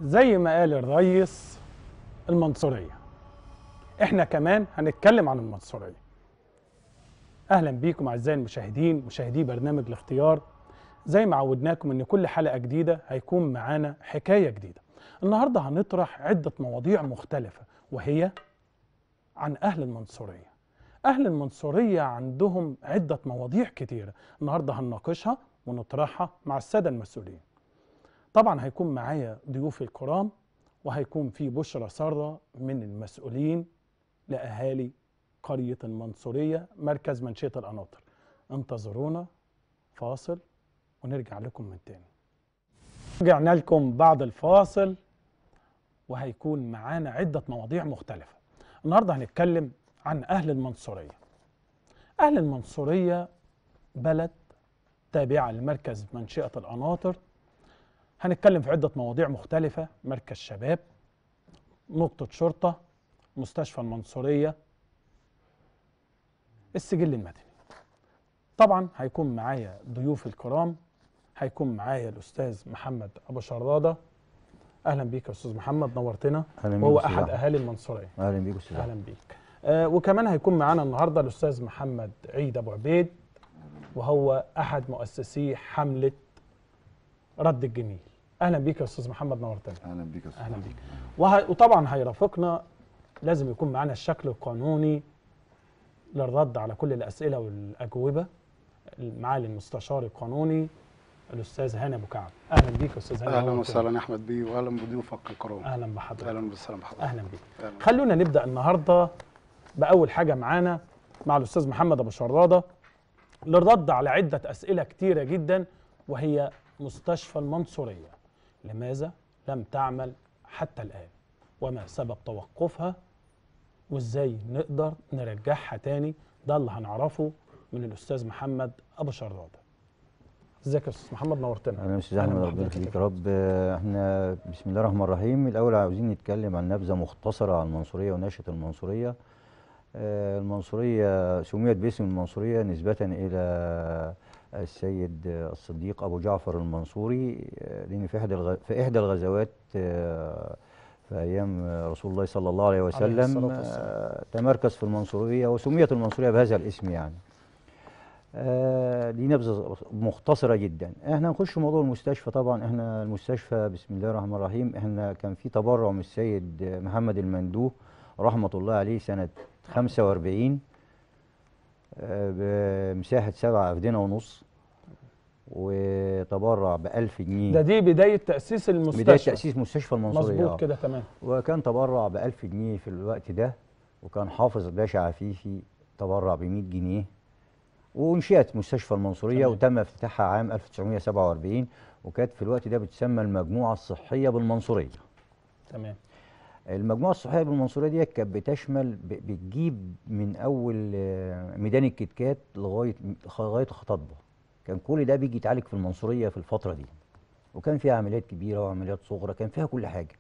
زي ما قال الريس المنصورية احنا كمان هنتكلم عن المنصورية اهلا بيكم اعزائي المشاهدين مشاهدي برنامج الاختيار زي ما عودناكم ان كل حلقة جديدة هيكون معانا حكاية جديدة النهاردة هنطرح عدة مواضيع مختلفة وهي عن اهل المنصورية اهل المنصورية عندهم عدة مواضيع كتيرة النهاردة هنناقشها ونطرحها مع السادة المسؤولين طبعا هيكون معايا ضيوفي الكرام وهيكون في بشرى سارة من المسؤولين لأهالي قرية المنصورية مركز منشية القناطر انتظرونا فاصل ونرجع لكم من تاني رجعنا لكم بعد الفاصل وهيكون معانا عدة مواضيع مختلفة النهاردة هنتكلم عن أهل المنصورية أهل المنصورية بلد تابعة لمركز منشئة القناطر هنتكلم في عدة مواضيع مختلفة مركز شباب نقطة شرطة مستشفى المنصورية السجل المدني طبعا هيكون معايا ضيوف الكرام هيكون معايا الأستاذ محمد أبو شرادة أهلا بيك يا أستاذ محمد نورتنا اهلا بيك وهو أستاذ أحد أحمد. أهالي المنصورية اهلا بيك استاذ اهلا أحمد. بيك آه وكمان هيكون معانا النهارده الاستاذ محمد عيد ابو عبيد وهو احد مؤسسي حمله رد الجميل اهلا بيك يا استاذ محمد نورتنا اهلا بيك يا استاذ اهلا بيك وه... وطبعا هيرافقنا لازم يكون معانا الشكل القانوني للرد على كل الاسئله والاجوبه معالي المستشار القانوني الاستاذ هاني ابو كعب اهلا بيك يا استاذ هاني اهلا نورتنا. وسهلا يا احمد بيه واهلا بضيوفك الكرام اهلا بحضرتك اهلا وسهلا بحضرتك اهلا بيك أهلاً. خلونا نبدا النهارده باول حاجه معانا مع الاستاذ محمد ابو شراده للرد على عده اسئله كتيره جدا وهي مستشفى المنصوريه لماذا لم تعمل حتى الان وما سبب توقفها وازاي نقدر نرجعها تاني ده اللي هنعرفه من الاستاذ محمد ابو شراده ازيك يا استاذ محمد نورتنا اهلا استاذ أهلاً احمد ربنا بحضرتك يخليك يا يا رب آه، احنا بسم الله الرحمن الرحيم الاول عاوزين نتكلم عن نبذه مختصره عن المنصوريه ونشاه المنصوريه آه، المنصوريه سميت باسم المنصوريه نسبه الى السيد الصديق ابو جعفر المنصوري آه، لان في احدى الغ... في احدى الغزوات آه، في ايام رسول الله صلى الله عليه الصلاة وسلم والسلام. آه، تمركز في المنصوريه وسميت المنصوريه بهذا الاسم يعني آه، دي نبذه مختصره جدا احنا نخش في موضوع المستشفى طبعا احنا المستشفى بسم الله الرحمن الرحيم احنا كان في تبرع من السيد محمد المندوه رحمه الله عليه سنه 45 آه، بمساحه سبعة أفدنة ونص وتبرع ب 1000 جنيه ده دي بدايه تاسيس المستشفى بدايه تاسيس مستشفى المنصوريه آه. مظبوط كده تمام وكان تبرع ب 1000 جنيه في الوقت ده وكان حافظ باشا عفيفي تبرع ب 100 جنيه وانشئت مستشفى المنصوريه تمام. وتم افتتاحها عام 1947 وكانت في الوقت ده بتسمى المجموعه الصحيه بالمنصوريه. تمام المجموعه الصحيه بالمنصوريه دي كانت بتشمل ب- بتجيب من اول آه، ميدان الكتكات لغايه لغايه خطاطبه. كان كل ده بيجي يتعالج في المنصوريه في الفتره دي. وكان فيها عمليات كبيره وعمليات صغرى كان فيها كل حاجه.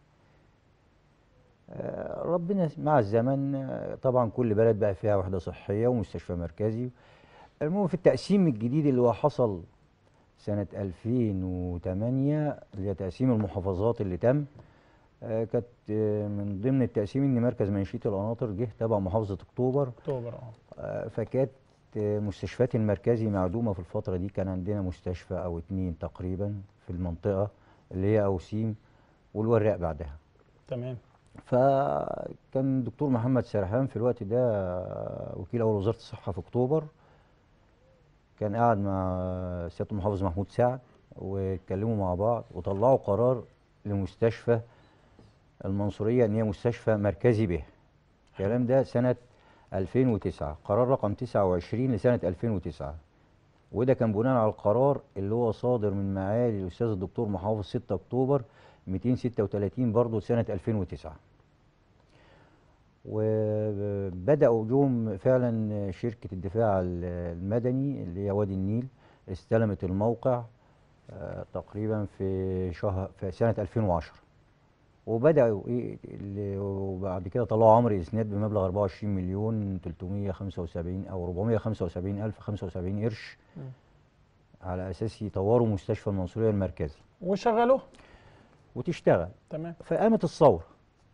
آه، ربنا مع الزمن آه، طبعا كل بلد بقى فيها وحده صحيه ومستشفى مركزي المهم في التقسيم الجديد اللي هو حصل سنه 2008 اللي هي تقسيم المحافظات اللي تم آه، كانت آه، من ضمن التقسيم ان مركز منشيه القناطر جه تبع محافظه اكتوبر اكتوبر اه آه، فكانت آه، مستشفيات المركزي معدومه في الفتره دي كان عندنا مستشفى او اتنين تقريبا في المنطقه اللي هي اوسيم والوراق بعدها تمام فكان دكتور محمد سرحان في الوقت ده آه، وكيل اول وزاره الصحه في اكتوبر كان قاعد مع سياده المحافظ محمود سعد واتكلموا مع بعض وطلعوا قرار لمستشفى المنصوريه ان هي مستشفى مركزي به الكلام ده سنه 2009 قرار رقم 29 لسنه 2009 وده كان بناء على القرار اللي هو صادر من معالي الاستاذ الدكتور محافظ 6 اكتوبر 236 برضه سنه 2009 وبداوا جم فعلا شركه الدفاع المدني اللي هي وادي النيل استلمت الموقع آه، تقريبا في شهر في سنه 2010 وبداوا ايه اللي- وبعد كده طلعوا امر اسناد بمبلغ 24 مليون 375 او 475 الف 75 قرش مم. على اساس يطوروا مستشفى المنصوريه المركزي وشغلوه وتشتغل تمام فقامت الثوره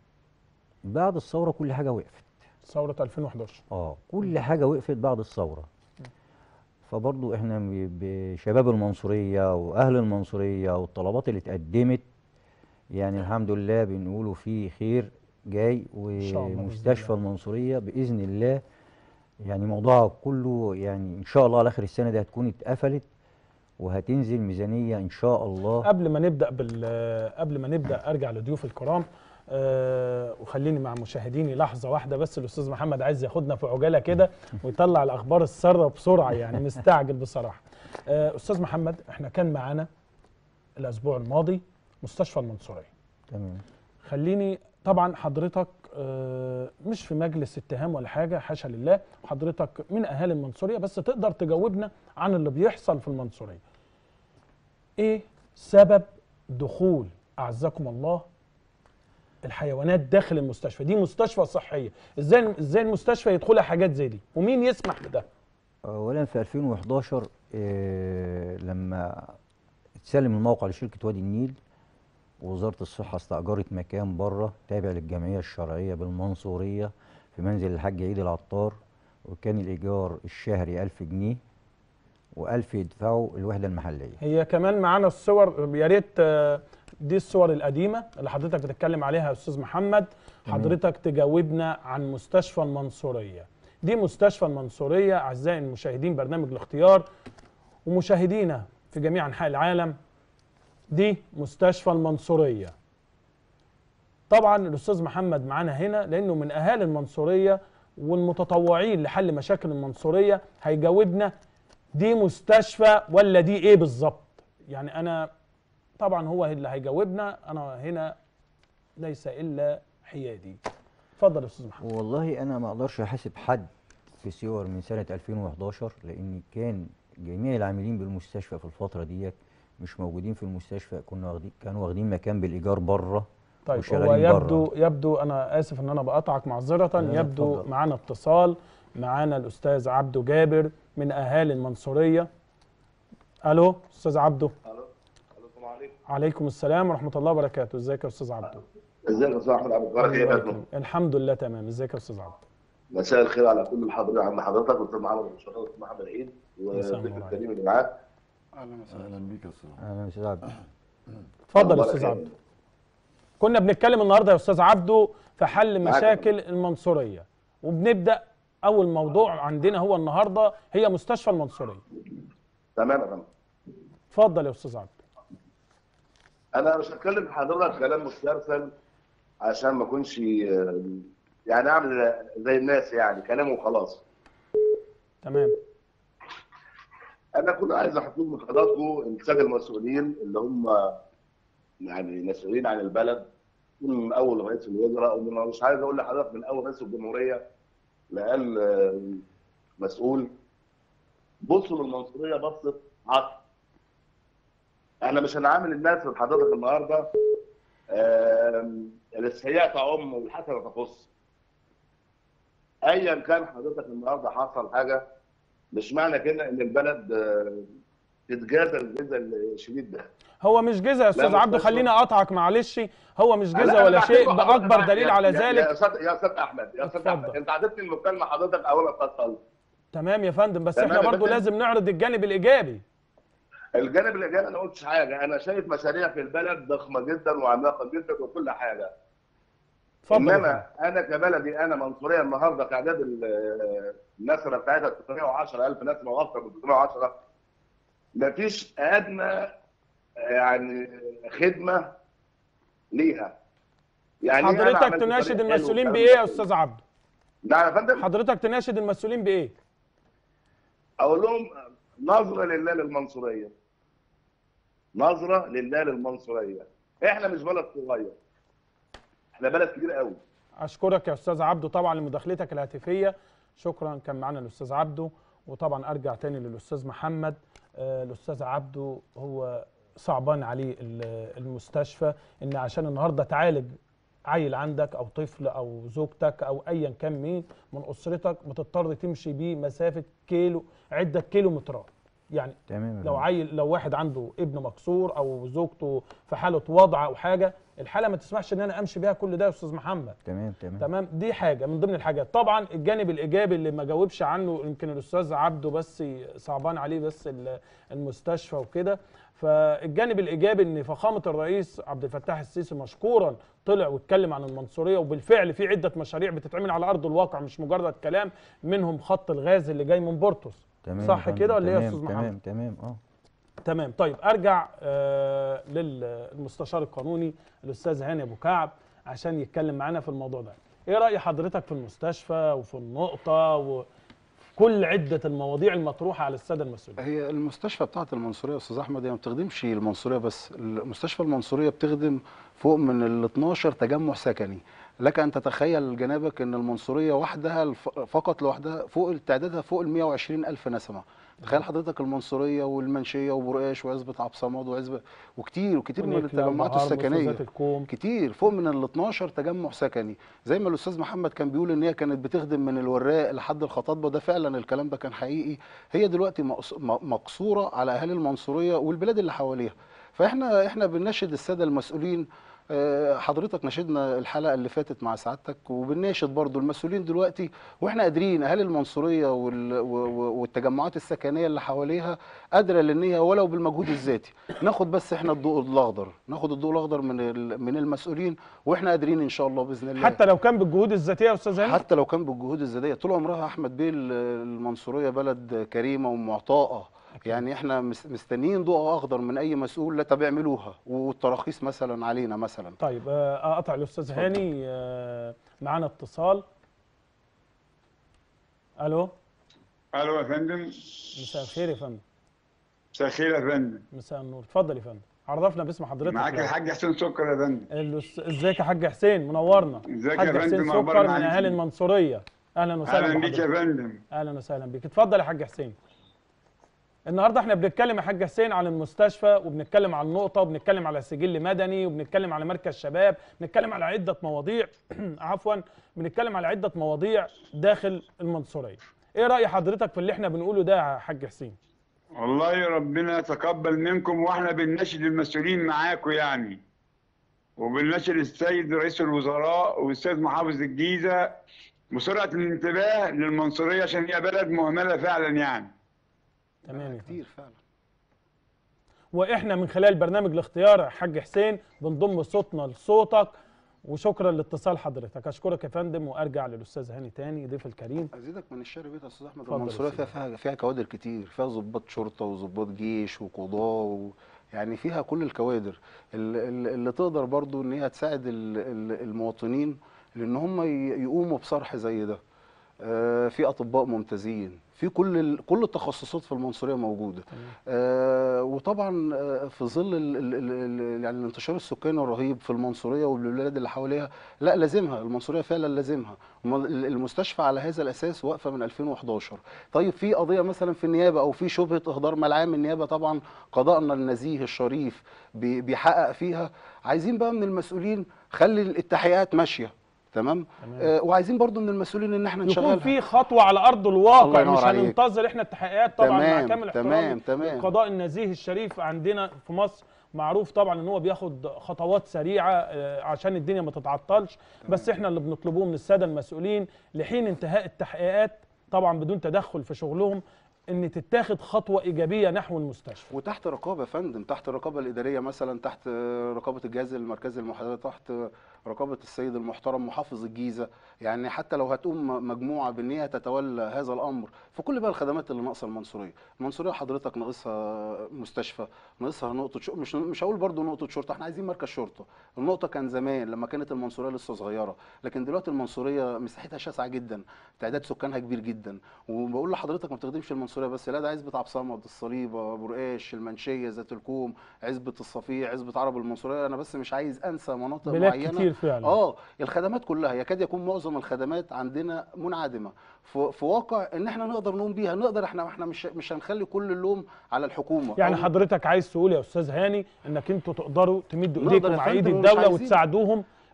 بعد الثوره كل حاجه وقفت ثوره 2011 اه كل حاجه وقفت بعد الثوره فبرضو احنا ب- بشباب المنصوريه واهل المنصوريه والطلبات اللي اتقدمت يعني الحمد لله بنقولوا في خير جاي شاء الله بإذن ومستشفى الله. المنصوريه باذن الله يعني موضوعها كله يعني ان شاء الله على اخر السنه دي هتكون اتقفلت وهتنزل ميزانيه ان شاء الله قبل ما نبدا بال قبل ما نبدا ارجع لضيوف الكرام أه وخليني مع مشاهديني لحظه واحده بس الاستاذ محمد عايز ياخدنا في عجاله كده ويطلع الاخبار الساره بسرعه يعني مستعجل بصراحه أه استاذ محمد احنا كان معانا الاسبوع الماضي مستشفى المنصوريه تمام خليني طبعا حضرتك آه، مش في مجلس اتهام ولا حاجه حاشا لله حضرتك من اهالي المنصوريه بس تقدر تجاوبنا عن اللي بيحصل في المنصوريه ايه سبب دخول اعزكم الله الحيوانات داخل المستشفى دي مستشفى صحيه ازاي ازاي المستشفى يدخلها حاجات زي دي ومين يسمح بده اولا في 2011 آه، لما اتسلم الموقع لشركه وادي النيل وزاره الصحه استاجرت مكان بره تابع للجمعيه الشرعيه بالمنصوريه في منزل الحاج عيد العطار وكان الايجار الشهري 1000 جنيه و1000 يدفعوا الوحده المحليه هي كمان معانا الصور يا ريت آه، دي الصور القديمه اللي حضرتك بتتكلم عليها يا استاذ محمد حضرتك تجاوبنا عن مستشفى المنصوريه دي مستشفى المنصوريه اعزائي المشاهدين برنامج الاختيار ومشاهدينا في جميع انحاء العالم دي مستشفى المنصوريه طبعا الاستاذ محمد معانا هنا لانه من اهالي المنصوريه والمتطوعين لحل مشاكل المنصوريه هيجاوبنا دي مستشفى ولا دي ايه بالظبط يعني انا طبعا هو اللي هيجاوبنا انا هنا ليس الا حيادي اتفضل يا استاذ محمد والله انا ما اقدرش احاسب حد في صور من سنه 2011 لان كان جميع العاملين بالمستشفى في الفتره ديت مش موجودين في المستشفى كنا واخدين كانوا واخدين مكان بالايجار بره طيب هو وشغالين يبدو برا. يبدو انا اسف ان انا بقطعك معذره لا، يبدو اتفضل. معانا اتصال معانا الاستاذ عبده جابر من اهالي المنصوريه الو استاذ عبده الو السلام عليكم عليكم السلام ورحمه الله وبركاته ازيك يا استاذ عبده ازيك يا استاذ احمد عبد البارك ايه يا الله فندم يكرمك. الحمد لله تمام ازيك يا استاذ عبده مساء الخير على كل الحاضرين عند حضرتك والاستاذ محمد المشرف والاستاذ محمد عيد مساء والضيف النور الكريم اللي معاك اهلا وسهلا اهلا بيك يا استاذ انا استاذ عبد اتفضل يا أخبارك استاذ إيه؟ عبده كنا بنتكلم النهارده يا استاذ عبده في حل معاك يا مشاكل المنصوريه وبنبدا اول موضوع عندنا هو النهارده هي مستشفى المنصوريه تمام يا فندم اتفضل يا استاذ عبده انا مش هتكلم لحضرتك كلام مسترسل عشان ما اكونش آه، يعني اعمل زي الناس يعني كلام وخلاص تمام انا كنت عايز احط من حضراتكم الساده المسؤولين اللي هم يعني مسؤولين عن البلد من اول رئيس الوزراء ومن مش عايز اقول لحضرتك من اول رئيس الجمهوريه لاقل آه، مسؤول بصوا للمنصوريه بصه عطف احنا مش هنعامل الناس اللي حضرتك النهارده آم، السيئه تعم والحسنه تخص ايا كان حضرتك النهارده حصل حاجه مش معنى كده ان البلد آه، تتجازى الجزء الشديد ده هو مش جزء يا استاذ مش عبده بس- خليني اقطعك معلش هو مش لا، جزء أنا ولا بعتبره شيء حضرتك باكبر معاك دليل يا- على يا- يا ذلك استاذ يا استاذ احمد يا استاذ اتفضل. احمد انت عدتني المكالمه حضرتك اول اتصل تمام يا فندم بس تمام احنا يا برضو فندم. لازم نعرض الجانب الايجابي الجانب الايجابي انا ما قلتش حاجه انا شايف مشاريع في البلد ضخمه جدا وعملاقه جدا وكل حاجه اتفضل يا فندم. انما انا كبلدي انا منصوريه النهارده تعداد ال- النسبه بتاعتها 310000 نسمه واكثر من 310 مفيش ادنى يعني خدمه ليها يعني أنا حضرتك عملت تناشد طريق حلو المسؤولين والكلام بايه ده يا كله. استاذ عبده نعم يا فندم حضرتك تناشد المسؤولين بايه اقول لهم نظره لله للمنصوريه نظره لله للمنصوريه احنا مش بلد صغير احنا بلد كبير قوي اشكرك يا استاذ عبده طبعا لمداخلتك الهاتفيه شكرا كان معانا الاستاذ عبده وطبعا ارجع تاني للاستاذ محمد آه، الاستاذ عبده هو صعبان عليه ال- المستشفى ان عشان النهارده تعالج عيل عندك او طفل او زوجتك او ايا كان مين من اسرتك بتضطر تمشي بيه مسافه كيلو عده كيلومترات يعني تمام يا لو فندم. عيل لو واحد عنده ابن مكسور او زوجته في حاله وضع او حاجه الحاله ما تسمحش ان انا امشي بيها كل ده يا استاذ محمد تمام تمام تمام دي حاجه من ضمن الحاجات طبعا الجانب الايجابي اللي ما جاوبش عنه يمكن الاستاذ عبده بس صعبان عليه بس ال- المستشفى وكده فالجانب الايجابي ان فخامه الرئيس عبد الفتاح السيسي مشكورا طلع واتكلم عن المنصوريه وبالفعل في عده مشاريع بتتعمل على ارض الواقع مش مجرد كلام منهم خط الغاز اللي جاي من بورتوس تمام يا صح فندم. كده ولا ايه يا تمام، استاذ محمد تمام تمام اه تمام طيب ارجع آه للمستشار القانوني الاستاذ هاني ابو كعب عشان يتكلم معانا في الموضوع ده ايه راي حضرتك في المستشفى وفي النقطه وكل عده المواضيع المطروحه على الساده المسؤولين هي المستشفى بتاعت المنصوريه يا استاذ احمد هي ما بتخدمش المنصوريه بس المستشفى المنصوريه بتخدم فوق من ال 12 تجمع سكني لك ان تتخيل جنابك ان المنصوريه وحدها الف- فقط لوحدها فوق تعدادها فوق ال 120 الف نسمه تخيل حضرتك المنصوريه والمنشيه وبرقاش وعزبه عبد الصمد وعزبه وكتير وكتير من ونيكلا التجمعات ومهار السكنيه وأستاذات الكوم كتير فوق من ال 12 تجمع سكني زي ما الاستاذ محمد كان بيقول ان هي كانت بتخدم من الوراق لحد الخطاطبه وده فعلا الكلام ده كان حقيقي هي دلوقتي مقص- م- مقصوره على اهالي المنصوريه والبلاد اللي حواليها فاحنا احنا بنناشد الساده المسؤولين آه، حضرتك ناشدنا الحلقه اللي فاتت مع سعادتك وبنناشد برضو المسؤولين دلوقتي واحنا قادرين اهالي المنصوريه وال- و- و- والتجمعات السكنيه اللي حواليها قادره لان هي ولو بالمجهود الذاتي ناخد بس احنا الضوء الاخضر ناخد الضوء الاخضر من ال- من المسؤولين واحنا قادرين ان شاء الله باذن الله حتى لو كان بالجهود الذاتيه يا استاذ هاني حتى لو كان بالجهود الذاتيه طول عمرها احمد بيه ال- المنصوريه بلد كريمه ومعطاءه يعني احنا مس- مستنيين ضوء اخضر من اي مسؤول لا طب اعملوها والتراخيص مثلا علينا مثلا طيب آه، اقطع الاستاذ اتفضل. هاني آه، معانا اتصال الو الو يا فندم مساء الخير يا فندم مساء الخير يا فندم مساء النور اتفضل يا فندم عرفنا باسم حضرتك معاك الأول. الحاج حسين سكر يا فندم الأس- ازيك يا حاج حسين منورنا ازيك حاج يا حسين فندم اخبار سكر من معاك اهالي المنصوريه اهلا وسهلا اهلا بيك يا بحضرتك فندم اهلا وسهلا بيك اتفضل يا حاج حسين النهارده احنا بنتكلم يا حاج حسين عن المستشفى وبنتكلم عن نقطه وبنتكلم على سجل مدني وبنتكلم على مركز شباب بنتكلم على عده مواضيع عفوا بنتكلم على عده مواضيع داخل المنصوريه ايه راي حضرتك في اللي احنا بنقوله ده يا حاج حسين والله ربنا يتقبل منكم واحنا بنناشد المسؤولين معاكم يعني وبنناشد السيد رئيس الوزراء والاستاذ محافظ الجيزه بسرعه الانتباه للمنصوريه عشان هي بلد مهمله فعلا يعني تمام يا فندم. كتير فعلا واحنا من خلال برنامج الاختيار يا حاج حسين بنضم صوتنا لصوتك وشكرا لاتصال حضرتك اشكرك يا فندم وارجع للاستاذ هاني تاني ضيف الكريم ازيدك من الشر بيت يا استاذ احمد اتفضل يا المنصوريه سيدي. فيها فيها فيها كوادر كتير فيها ضباط شرطه وضباط جيش وقضاه و... يعني فيها كل الكوادر ال- ال- اللي تقدر برضو ان هي تساعد ال- ال- المواطنين لان هم ي- يقوموا بصرح زي ده آه، في اطباء ممتازين في كل ال- كل التخصصات في المنصوريه موجوده آه، وطبعا آه، في ظل ال- ال- ال- ال- يعني الانتشار السكاني الرهيب في المنصوريه والبلاد اللي حواليها لا لازمها المنصوريه فعلا لازمها وم- ال- المستشفى على هذا الاساس واقفه من 2011 طيب في قضيه مثلا في النيابه او في شبهه اهدار ملعام النيابه طبعا قضاءنا النزيه الشريف بي- بيحقق فيها عايزين بقى من المسؤولين خلي التحقيقات ماشيه تمام تمام. آه وعايزين برضو من المسؤولين ان احنا يكون نشغلها في خطوه على ارض الله الواقع ينور مش عليك. هننتظر احنا التحقيقات طبعا مع تمام، كامل احترامي تمام، تمام. القضاء النزيه الشريف عندنا في مصر معروف طبعا ان هو بياخد خطوات سريعه آه، عشان الدنيا ما تتعطلش بس احنا اللي بنطلبوه من الساده المسؤولين لحين انتهاء التحقيقات طبعا بدون تدخل في شغلهم ان تتاخد خطوه ايجابيه نحو المستشفى وتحت رقابه يا فندم تحت الرقابه الاداريه مثلا تحت رقابه الجهاز المركزي المحاسبه تحت رقابه السيد المحترم محافظ الجيزه يعني حتى لو هتقوم مجموعه بان هي تتولى هذا الامر في كل بقى الخدمات اللي ناقصه المنصوريه المنصوريه حضرتك ناقصها مستشفى ناقصها نقطه شرطه مش مش هقول برضو نقطه شرطه احنا عايزين مركز شرطه النقطه كان زمان لما كانت المنصوريه لسه صغيره لكن دلوقتي المنصوريه مساحتها شاسعه جدا تعداد سكانها كبير جدا وبقول لحضرتك ما بتخدمش المنصوريه بس لا ده عزبه عبد الصمد الصليبه برقاش المنشيه ذات الكوم عزبه الصفيه عزبه عرب المنصوريه انا بس مش عايز انسى مناطق بلاد معينه كتير فعلا اه الخدمات كلها يكاد يكون معظم الخدمات عندنا منعدمه في, في واقع ان احنا نقدر نقوم بيها نقدر احنا احنا مش مش هنخلي كل اللوم على الحكومه يعني أو- حضرتك عايز تقول يا استاذ هاني انك انتوا تقدروا تمدوا نقدر ايديكم يا مع ايد فندم ومش الدوله عايزين. وتساعدوهم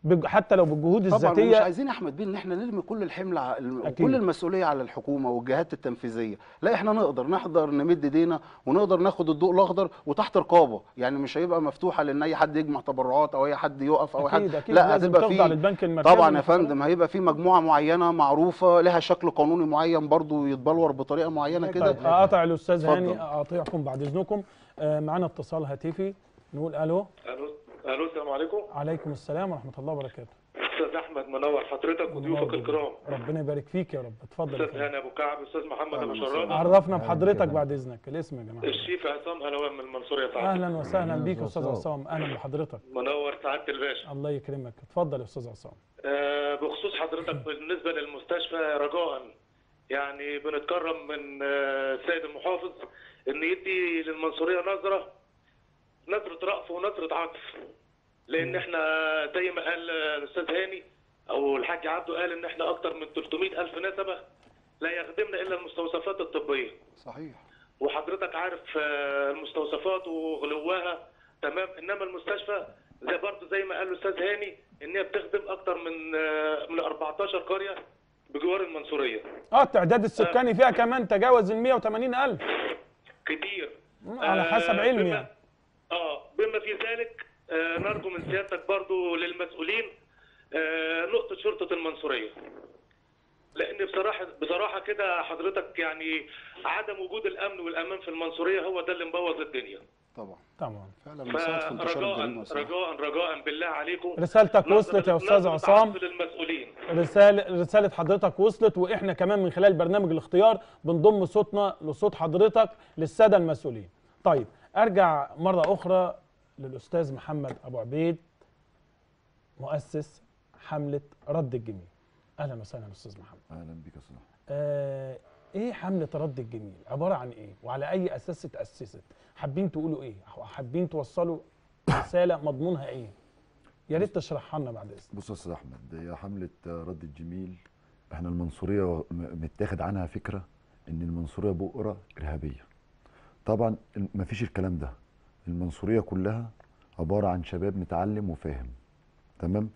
بج- حتى لو بالجهود طبعا ومش الذاتيه عايزين يا احمد بيه ان احنا نرمي كل الحمل ع- الم- أكيد. كل المسؤوليه على الحكومه والجهات التنفيذيه لا احنا نقدر نحضر نمد ايدينا ونقدر ناخد الضوء الاخضر وتحت رقابه يعني مش هيبقى مفتوحه لان اي حد يجمع تبرعات او اي حد يقف او اكيد حد اكيد لا لازم هتبقى تخضع في للبنك المركزي طبعا يا والحسابات. فندم هيبقى في مجموعه معينه معروفه لها شكل قانوني معين برضو يتبلور بطريقه معينه كده طيب اقاطع الاستاذ اتفضل. هاني اقاطعكم بعد اذنكم آه، معانا اتصال هاتفي نقول الو الو الو السلام عليكم عليكم السلام ورحمه الله وبركاته استاذ احمد منور حضرتك وضيوفك الكرام ربنا يبارك فيك يا رب اتفضل يا استاذ فندم. هاني ابو كعب استاذ محمد ابو أهلاً شرابه عرفنا بحضرتك بعد اذنك الاسم يا جماعه الشيف عصام هلوان من المنصوريه سعادتك اهلا وسهلا بيك يا أهلاً استاذ وسهلاً. عصام اهلا بحضرتك منور سعاده الباشا الله يكرمك اتفضل يا استاذ عصام آه بخصوص حضرتك بالنسبه للمستشفى رجاء يعني بنتكرم من آه، السيد المحافظ ان يدي للمنصوريه نظره نظره رأف ونظره عطف لان احنا زي ما قال الاستاذ هاني او الحاج عبده قال ان احنا اكتر من 300 الف نسمه لا يخدمنا الا المستوصفات الطبيه صحيح وحضرتك عارف آه، المستوصفات وغلوها تمام انما المستشفى زي برضه زي ما قال الاستاذ هاني ان هي بتخدم اكتر من آه، من 14 قريه بجوار المنصوريه اه التعداد السكاني فيها كمان تجاوز ال 180 الف كتير على حسب آه، علمي بما- يعني اه بما في ذلك آه، نرجو من سيادتك برضو للمسؤولين آه، نقطة شرطة المنصورية لأن بصراحة بصراحة كده حضرتك يعني عدم وجود الأمن والأمان في المنصورية هو ده اللي مبوظ الدنيا طبعا طبعا فعلا مساعد في انتشار فرجاء الجريمه والسلاح. رجاء رجاء بالله عليكم رسالتك نظرة- وصلت يا استاذ نظرة عصام عطف للمسؤولين رسالة رسالة حضرتك وصلت واحنا كمان من خلال برنامج الاختيار بنضم صوتنا لصوت حضرتك للسادة المسؤولين. طيب ارجع مرة اخرى للاستاذ محمد ابو عبيد مؤسس حملة رد الجميل. اهلا وسهلا استاذ محمد. اهلا بك يا استاذ أحمد. آه ايه حملة رد الجميل؟ عبارة عن ايه؟ وعلى اي اساس اتأسست؟ حابين تقولوا ايه؟ حابين توصلوا رسالة مضمونها ايه؟ يا ريت تشرحها لنا بعد اذنك. بص يا استاذ احمد هي حمله رد الجميل احنا المنصوريه م- متاخد عنها فكره ان المنصوريه بؤره ارهابيه طبعا ما فيش الكلام ده المنصوريه كلها عباره عن شباب متعلم وفاهم تمام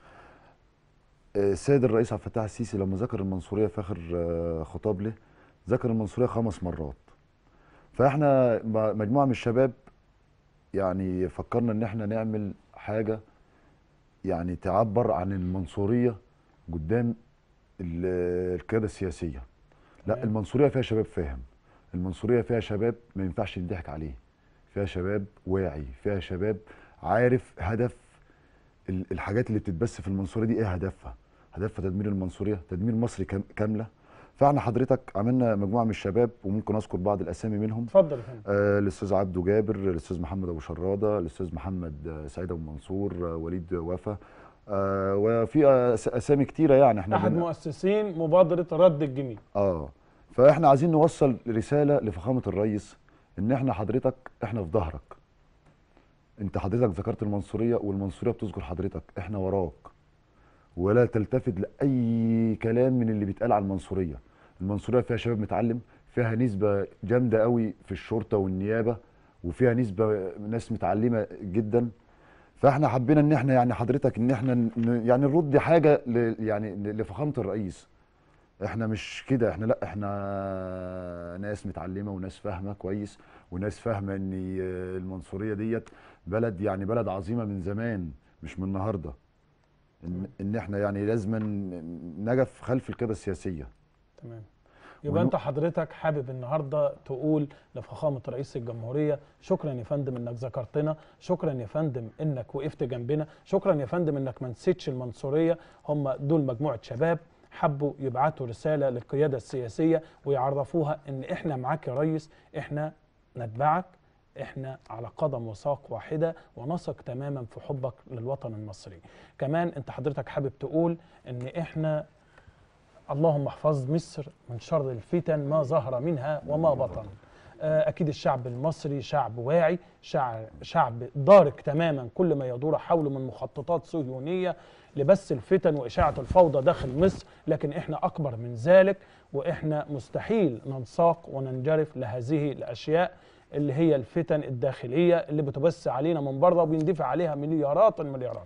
آه، السيد الرئيس عبد الفتاح السيسي لما ذكر المنصوريه في اخر آه، خطاب له ذكر المنصوريه خمس مرات فاحنا م- مجموعه من الشباب يعني فكرنا ان احنا نعمل حاجه يعني تعبر عن المنصوريه قدام ال- القياده السياسيه لا تمام. المنصوريه فيها شباب فاهم المنصوريه فيها شباب ما ينفعش يضحك عليه فيها شباب واعي فيها شباب عارف هدف ال- الحاجات اللي بتتبث في المنصوريه دي ايه هدفها هدفها تدمير المنصوريه تدمير مصر كام- كامله فاحنا حضرتك عملنا مجموعه من الشباب وممكن اذكر بعض الاسامي منهم اتفضل يا فندم. آه، الاستاذ عبده جابر الاستاذ محمد ابو شراده الاستاذ محمد آه، سعيد ابو منصور آه، وليد وفا آه، وفي أس- اسامي كتيره يعني احنا احد بن- مؤسسين مبادره رد الجميل اه فاحنا عايزين نوصل رساله لفخامه الرئيس ان احنا حضرتك احنا في ظهرك انت حضرتك ذكرت المنصوريه والمنصوريه بتذكر حضرتك احنا وراك ولا تلتفت لاي كلام من اللي بيتقال على المنصوريه المنصوريه فيها شباب متعلم فيها نسبه جامده قوي في الشرطه والنيابه وفيها نسبه ناس متعلمه جدا فاحنا حبينا ان احنا يعني حضرتك ان احنا ن- يعني نرد حاجه ل يعني لفخامه الرئيس احنا مش كده احنا لا احنا ناس متعلمه وناس فاهمه كويس وناس فاهمه ان المنصوريه ديت بلد يعني بلد عظيمه من زمان مش من النهارده ان, إن احنا يعني لازم نجف خلف القياده السياسيه تمام يبقى ونو- انت حضرتك حابب النهارده تقول لفخامه رئيس الجمهوريه شكرا يا فندم انك ذكرتنا شكرا يا فندم انك وقفت جنبنا شكرا يا فندم انك ما نسيتش المنصوريه هم دول مجموعه شباب حبوا يبعتوا رساله للقياده السياسيه ويعرفوها ان احنا معاك يا ريس احنا نتبعك احنا على قدم وساق واحده ونثق تماما في حبك للوطن المصري كمان انت حضرتك حابب تقول ان احنا اللهم احفظ مصر من شر الفتن ما ظهر منها وما بطن آه، اكيد الشعب المصري شعب واعي شعب شعب دارك تماما كل ما يدور حوله من مخططات صهيونيه لبث الفتن واشاعه الفوضى داخل مصر لكن احنا اكبر من ذلك واحنا مستحيل ننساق وننجرف لهذه الاشياء اللي هي الفتن الداخليه اللي بتبث علينا من بره وبيندفع عليها مليارات المليارات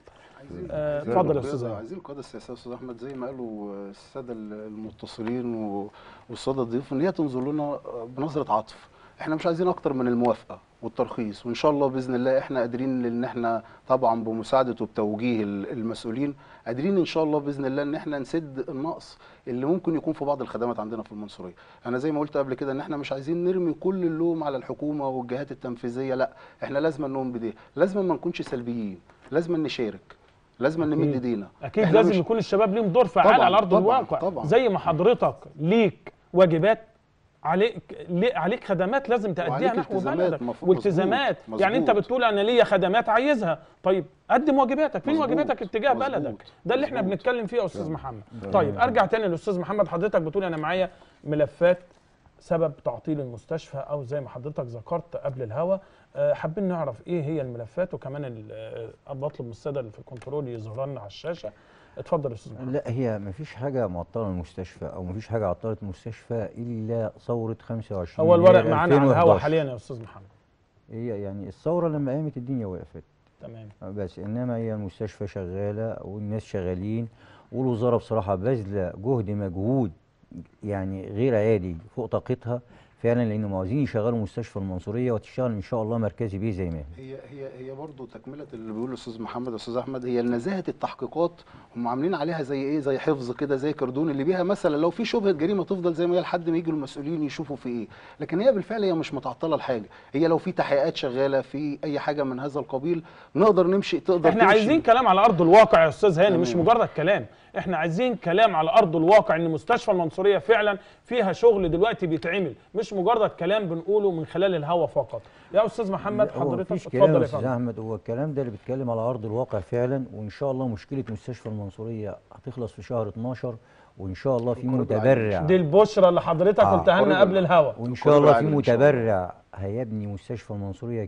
آه، عايزين اتفضل يا القيادة- أستاذ أيمن. عايزين القياده السياسيه يا استاذ احمد زي ما قالوا الساده المتصلين و- والساده الضيوف ان هي تنظر لنا بنظره عطف احنا مش عايزين اكتر من الموافقه والترخيص وان شاء الله باذن الله احنا قادرين ان احنا طبعا بمساعده وبتوجيه ال- المسؤولين قادرين ان شاء الله باذن الله ان احنا نسد النقص اللي ممكن يكون في بعض الخدمات عندنا في المنصوريه انا زي ما قلت قبل كده ان احنا مش عايزين نرمي كل اللوم على الحكومه والجهات التنفيذيه لا احنا لازم نقوم بديه لازم ما نكونش سلبيين لازم نشارك لازم نمد أكيد. ايدينا اكيد إحنا لازم مش- يكون الشباب ليهم دور فعال طبعاً، على ارض طبعاً، الواقع طبعاً. زي ما حضرتك ليك واجبات عليك لي- عليك خدمات لازم تأديها وعليك نحو التزامات، بلدك مفروض- والتزامات مظبوط، يعني انت مظبوط. بتقول انا ليا خدمات عايزها طيب قدم واجباتك فين مظبوط، واجباتك اتجاه مظبوط، بلدك ده اللي احنا مظبوط. بنتكلم فيه يا استاذ محمد طيب ارجع تاني للاستاذ محمد حضرتك بتقول انا معايا ملفات سبب تعطيل المستشفى او زي ما حضرتك ذكرت قبل الهوا آه، حابين نعرف ايه هي الملفات وكمان ال- آه، بطلب من الساده اللي في الكنترول يظهر لنا على الشاشه اتفضل يا استاذ محمد لا هي ما فيش حاجه معطله المستشفى او ما فيش حاجه عطلت المستشفى الا ثوره 25 هو الورق يناير معانا على الهوا 2011. حاليا يا استاذ محمد هي يعني الثوره لما قامت الدنيا وقفت تمام بس انما هي المستشفى شغاله والناس شغالين والوزاره بصراحه باذله جهد مجهود يعني غير عادي فوق طاقتها فعلا لانهم عاوزين يشغلوا مستشفى المنصوريه وتشتغل ان شاء الله مركزي بيه زي ما هي هي هي هي برضه تكمله اللي بيقوله الاستاذ محمد والاستاذ احمد هي نزاهه التحقيقات هم عاملين عليها زي ايه زي حفظ كده زي كردون اللي بيها مثلا لو في شبهه جريمه تفضل زي ما هي لحد ما يجوا المسؤولين يشوفوا في ايه لكن هي بالفعل هي مش متعطله لحاجه هي لو في تحقيقات شغاله في اي حاجه من هذا القبيل نقدر نمشي تقدر احنا تمشي. عايزين كلام على ارض الواقع يا استاذ هاني مش تمام. مجرد كلام احنا عايزين كلام على ارض الواقع ان مستشفى المنصوريه فعلا فيها شغل دلوقتي بيتعمل مش مجرد كلام بنقوله من خلال الهوا فقط يا استاذ محمد لا، هو حضرتك مفيش كلام اتفضل يا يا استاذ فندم احمد هو الكلام ده اللي بيتكلم على ارض الواقع فعلا وان شاء الله مشكله مستشفى المنصوريه هتخلص في شهر 12 وان شاء الله في قرب متبرع دي البشرى اللي حضرتك آه، قلتها لنا قرب قبل الهوا وان كله شاء الله في عاجل إن شاء الله. متبرع هيبني مستشفى المنصوريه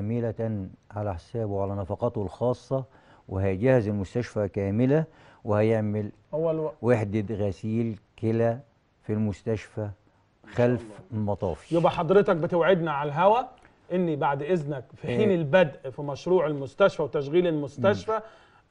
كامله على حسابه وعلى نفقاته الخاصه وهيجهز المستشفى كامله وهيعمل هو الو... وحده غسيل كلى في المستشفى خلف المطافي يبقى حضرتك بتوعدنا على الهوا اني بعد اذنك في حين إيه. البدء في مشروع المستشفى وتشغيل المستشفى